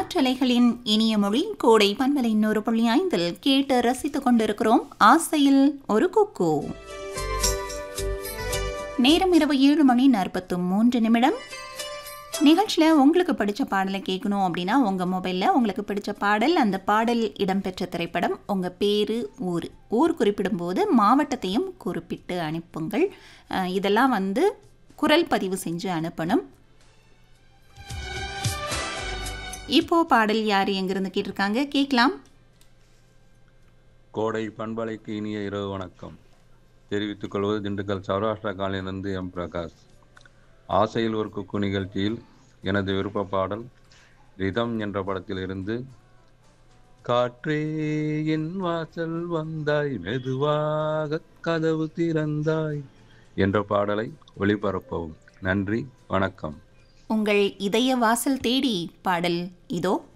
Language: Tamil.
காற்றலைகளின் இனிய மொழி கோடை பண்பலை இன்னொரு புள்ளி ஐந்தில் கேட்டு ரசித்துக் கொண்டிருக்கிறோம் ஆசையில் ஒரு குக்கு நேரம் இரவு ஏழு மணி நாற்பத்து மூன்று நிமிடம் நிகழ்ச்சியில் உங்களுக்கு பிடிச்ச பாடலை கேட்கணும் அப்படின்னா உங்கள் மொபைலில் உங்களுக்கு பிடிச்ச பாடல் அந்த பாடல் இடம்பெற்ற திரைப்படம் உங்கள் பேர் ஊர் ஊர் குறிப்பிடும்போது மாவட்டத்தையும் குறிப்பிட்டு அனுப்புங்கள் அஹ், இதெல்லாம் வந்து குரல் பதிவு செஞ்சு அனுப்பணும் இப்போ பாடல் யார் எங்கிருந்து கேட்டிருக்காங்க கேட்கலாம் கோடை பண்பலைக்கு இனிய இரவு வணக்கம் தெரிவித்துக் கொள்வது திண்டுக்கல் சௌராஷ்டிரா காலையிலிருந்து எம் பிரகாஷ் ஆசையில் ஒரு குக்கு நிகழ்ச்சியில் எனது விருப்ப பாடல் ரிதம் என்ற படத்தில் இருந்து காற்றே என் வாசல் வந்தாய் மெதுவாக கதவு திறந்தாய் என்ற பாடலை ஒளிபரப்பவும் நன்றி வணக்கம் உங்கள் இதய வாசல் தேடி பாடல் இதோ